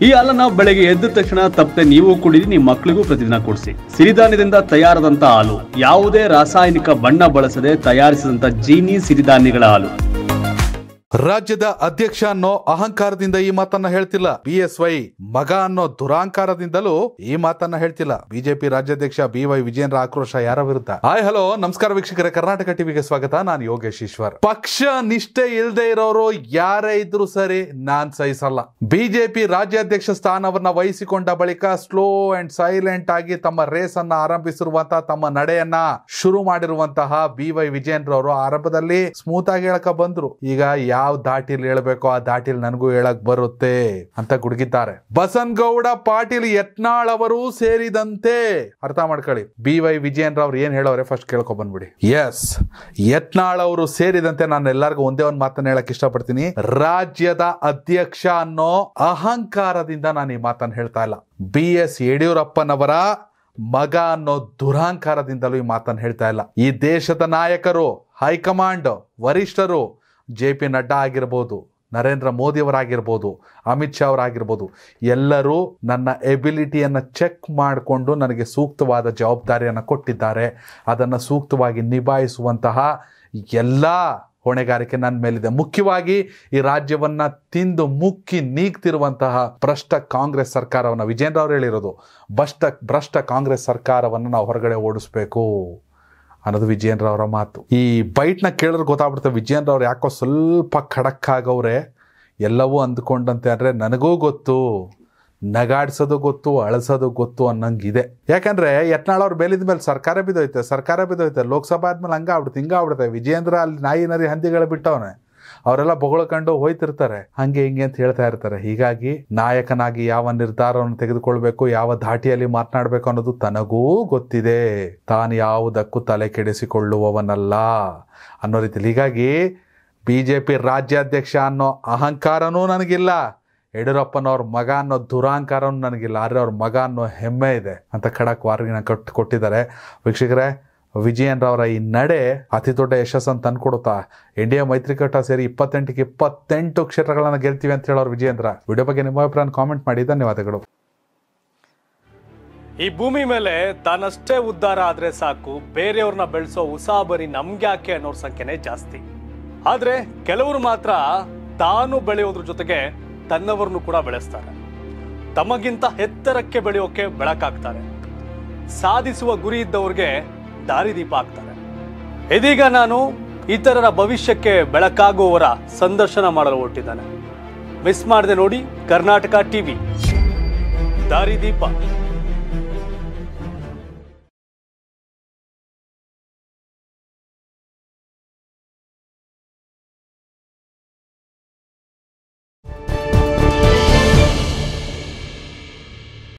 ಈ ಹಾಲನ್ನ ಬೆಳಗ್ಗೆ ಎದ್ದ ತಕ್ಷಣ ತಪ್ಪದೆ ನೀವು ಕುಡಿದು ನಿಮ್ಮ ಮಕ್ಕಳಿಗೂ ಪ್ರತಿದಿನ ಕೊಡಿಸಿ ಸಿರಿಧಾನ್ಯದಿಂದ ತಯಾರಾದಂತ ಹಾಲು ಯಾವುದೇ ರಾಸಾಯನಿಕ ಬಣ್ಣ ಬಳಸದೆ ತಯಾರಿಸಿದಂತ ಜೀನಿ ಸಿರಿಧಾನ್ಯಗಳ ಹಾಲು ರಾಜ್ಯದ ಅಧ್ಯಕ್ಷ ಅನ್ನೋ ಅಹಂಕಾರದಿಂದ ಈ ಮಾತನ್ನ ಹೇಳ್ತಿಲ್ಲ ಬಿ ಎಸ್ ವೈ ಮಗ ಅನ್ನೋ ದುರಾಂಕಾರದಿಂದಲೂ ಈ ಮಾತನ್ನ ಹೇಳ್ತಿಲ್ಲ ಬಿಜೆಪಿ ರಾಜ್ಯಾಧ್ಯಕ್ಷ ಬಿ ವೈ ವಿಜೇಂದ್ರ ಆಕ್ರೋಶ ಯಾರ ವಿರುದ್ಧ ಹಾಯ್ ಹಲೋ ನಮಸ್ಕಾರ ವೀಕ್ಷಕರೇ ಕರ್ನಾಟಕ ಟಿವಿಗೆ ಸ್ವಾಗತ ನಾನು ಯೋಗೇಶ್ ಈಶ್ವರ್ ಪಕ್ಷ ನಿಷ್ಠೆ ಇಲ್ಲದೆ ಇರೋರು ಯಾರೇ ಇದ್ರು ಸರಿ ನಾನ್ ಸಹಿಸಲ್ಲ ಬಿಜೆಪಿ ರಾಜ್ಯಾಧ್ಯಕ್ಷ ಸ್ಥಾನವನ್ನ ವಹಿಸಿಕೊಂಡ ಬಳಿಕ ಸ್ಲೋ ಅಂಡ್ ಸೈಲೆಂಟ್ ಆಗಿ ತಮ್ಮ ರೇಸ್ ಅನ್ನ ಆರಂಭಿಸಿರುವಂತಹ ತಮ್ಮ ನಡೆಯನ್ನ ಶುರು ಮಾಡಿರುವಂತಹ ಬಿ ವೈ ವಿಜೇಂದ್ರ ಅವರು ಆರಂಭದಲ್ಲಿ ಸ್ಮೂತ್ ಆಗಿ ಹೇಳಕ ಬಂದ್ರು ಈಗ ಯಾವ ದಾಟಿಲ್ ಹೇಳ್ಬೇಕೋ ಆ ದಾಟಿಲ್ ನನಗೂ ಹೇಳಕ್ ಬರುತ್ತೆ ಅಂತ ಗುಡುಗಿದ್ದಾರೆ ಬಸನಗೌಡ ಪಾಟೀಲ್ ಯತ್ನಾಳ್ ಅವರು ಸೇರಿದಂತೆ ಅರ್ಥ ಮಾಡ್ಕೊಳ್ಳಿ ಬಿ ವೈ ವಿಜಯೇಂದ್ರ ಅವ್ರು ಏನ್ ಹೇಳೋರೆ ಫಸ್ಟ್ ಕೇಳ್ಕೊ ಬಂದ್ಬಿಡಿ ಎಸ್ ಯತ್ನಾಳ್ ಅವರು ಸೇರಿದಂತೆ ನಾನು ಎಲ್ಲರಿಗೂ ಒಂದೇ ಒಂದು ಮಾತನ್ನ ಹೇಳಕ್ ಇಷ್ಟಪಡ್ತೀನಿ ರಾಜ್ಯದ ಅಧ್ಯಕ್ಷ ಅನ್ನೋ ಅಹಂಕಾರದಿಂದ ನಾನು ಈ ಮಾತನ್ನ ಹೇಳ್ತಾ ಇಲ್ಲ ಬಿ ಎಸ್ ಯಡಿಯೂರಪ್ಪನವರ ಮಗ ಅನ್ನೋ ದುರಾಂಕಾರದಿಂದಲೂ ಈ ಮಾತನ್ನು ಹೇಳ್ತಾ ಇಲ್ಲ ಈ ದೇಶದ ನಾಯಕರು ಹೈಕಮಾಂಡ್ ವರಿಷ್ಠರು ಜೆ ಪಿ ನಡ್ಡಾ ಆಗಿರ್ಬೋದು ನರೇಂದ್ರ ಮೋದಿಯವರಾಗಿರ್ಬೋದು ಅಮಿತ್ ಶಾ ಅವರಾಗಿರ್ಬೋದು ಎಲ್ಲರೂ ನನ್ನ ಎಬಿಲಿಟಿಯನ್ನು ಚೆಕ್ ಮಾಡಿಕೊಂಡು ನನಗೆ ಸೂಕ್ತವಾದ ಜವಾಬ್ದಾರಿಯನ್ನು ಕೊಟ್ಟಿದ್ದಾರೆ ಅದನ್ನು ಸೂಕ್ತವಾಗಿ ನಿಭಾಯಿಸುವಂತಹ ಎಲ್ಲ ಹೊಣೆಗಾರಿಕೆ ನನ್ನ ಮೇಲಿದೆ ಮುಖ್ಯವಾಗಿ ಈ ರಾಜ್ಯವನ್ನ ತಿಂದು ಮುಕ್ಕಿ ನೀಗ್ತಿರುವಂತಹ ಭ್ರಷ್ಟ ಕಾಂಗ್ರೆಸ್ ಸರ್ಕಾರವನ್ನು ವಿಜೇಂದ್ರ ಅವರು ಹೇಳಿರೋದು ಭ್ರಷ್ಟ ಭ್ರಷ್ಟ ಕಾಂಗ್ರೆಸ್ ಸರ್ಕಾರವನ್ನು ನಾವು ಹೊರಗಡೆ ಓಡಿಸ್ಬೇಕು ಅನ್ನೋದು ವಿಜಯೇಂದ್ರ ಅವರ ಮಾತು ಈ ಬೈಟ್ನ ಕೇಳಿದ್ರೆ ಗೊತ್ತಾಗ್ಬಿಡುತ್ತೆ ವಿಜಯೇಂದ್ರ ಅವ್ರು ಯಾಕೋ ಸ್ವಲ್ಪ ಖಡಕ್ ಆಗವ್ರೆ ಎಲ್ಲವೂ ಅಂದ್ಕೊಂಡಂತೆ ಅಂದರೆ ನನಗೂ ಗೊತ್ತು ನಗಾಡ್ಸೋದು ಗೊತ್ತು ಅಳಸೋದು ಗೊತ್ತು ಅನ್ನಂಗಿದೆ ಯಾಕಂದ್ರೆ ಯತ್ನಾಳ್ ಅವ್ರು ಬೇಲಿದ ಮೇಲೆ ಸರ್ಕಾರ ಬಿದ್ದೋಯ್ತೆ ಸರ್ಕಾರ ಬಿದ್ದೋಯ್ತೆ ಲೋಕಸಭಾ ಆದ್ಮೇಲೆ ಹಂಗ ಆಗ್ಬಿಡುತ್ತೆ ಹಿಂಗ ಆಗ್ಬಿಡುತ್ತೆ ವಿಜಯೇಂದ್ರ ಅಲ್ಲಿ ನಾಯಿ ನರಿ ಹಂದಿಗಳ ಬಿಟ್ಟವನೆ ಅವರೆಲ್ಲ ಬೊಗಳ್ಕೊಂಡು ಹೋಯ್ತಿರ್ತಾರೆ ಹಂಗೆ ಹಿಂಗೆ ಅಂತ ಹೇಳ್ತಾ ಇರ್ತಾರೆ ಹೀಗಾಗಿ ನಾಯಕನಾಗಿ ಯಾವ ನಿರ್ಧಾರವನ್ನು ತೆಗೆದುಕೊಳ್ಬೇಕು ಯಾವ ಧಾಟಿಯಲ್ಲಿ ಮಾತನಾಡಬೇಕು ಅನ್ನೋದು ತನಗೂ ಗೊತ್ತಿದೆ ತಾನು ಯಾವುದಕ್ಕೂ ತಲೆ ಕೆಡಿಸಿಕೊಳ್ಳುವವನಲ್ಲ ಅನ್ನೋ ರೀತಿಯಲ್ಲಿ ಹೀಗಾಗಿ ಬಿ ಜೆ ಪಿ ರಾಜ್ಯಾಧ್ಯಕ್ಷ ಅನ್ನೋ ಅಹಂಕಾರನೂ ನನಗಿಲ್ಲ ಯಡಿಯೂರಪ್ಪನವ್ರ ಮಗ ಅನ್ನೋ ದುರಾಂಕಾರನೂ ನನಗಿಲ್ಲ ಆದರೆ ಅವ್ರ ಮಗ ಅನ್ನೋ ಹೆಮ್ಮೆ ಇದೆ ಅಂತ ಖಡಕ್ ವಾರ್ಗಿನ ಕಟ್ ಕೊಟ್ಟಿದ್ದಾರೆ ವೀಕ್ಷಕರೇ ವಿಜಯೇಂದ್ರ ಅವರ ಈ ನಡೆ ಅತಿ ದೊಡ್ಡ ಯಶಸ್ಸನ್ನು ತಂದ್ಕೊಡುತ್ತಾ ಇಂಡಿಯಾ ಮೈತ್ರಿಕೂಟ ಸೇರಿ ಇಪ್ಪತ್ತೆಂಟಕ್ಕೆ ಇಪ್ಪತ್ತೆಂಟು ಕ್ಷೇತ್ರಗಳನ್ನು ಗೆಲ್ತೀವಿ ಅಂತ ಹೇಳೋರು ವಿಜಯೇಂದ್ರ ವಿಡಿಯೋ ಬಗ್ಗೆ ನಿಮ್ಮ ಅಭಿಪ್ರಾಯ ಕಾಮೆಂಟ್ ಮಾಡಿ ಧನ್ಯವಾದಗಳು ಈ ಭೂಮಿ ಮೇಲೆ ತಾನಷ್ಟೇ ಉದ್ಧಾರ ಆದ್ರೆ ಸಾಕು ಬೇರೆಯವ್ರನ್ನ ಬೆಳೆಸೋ ಉಸಾಬರಿ ನಮ್ಗ್ಯಾಕೆ ಅನ್ನೋರ್ ಸಂಖ್ಯೆನೇ ಜಾಸ್ತಿ ಆದ್ರೆ ಕೆಲವರು ಮಾತ್ರ ತಾನು ಬೆಳೆಯೋದ್ರ ಜೊತೆಗೆ ತನ್ನವರನ್ನು ಕೂಡ ಬೆಳೆಸ್ತಾರೆ ತಮಗಿಂತ ಎತ್ತರಕ್ಕೆ ಬೆಳೆಯೋಕೆ ಬೆಳಕಾಗ್ತಾರೆ ಸಾಧಿಸುವ ಗುರಿ ಇದ್ದವ್ರಿಗೆ ದಾರಿದೀಪ ಆಗ್ತಾರೆ ಇದೀಗ ನಾನು ಇತರರ ಭವಿಷ್ಯಕ್ಕೆ ಬೆಳಕಾಗುವವರ ಸಂದರ್ಶನ ಮಾಡಲು ಹೊರಟಿದ್ದಾನೆ ಮಿಸ್ ಮಾಡದೆ ನೋಡಿ ಕರ್ನಾಟಕ ಟಿವಿ ದಾರಿದೀಪ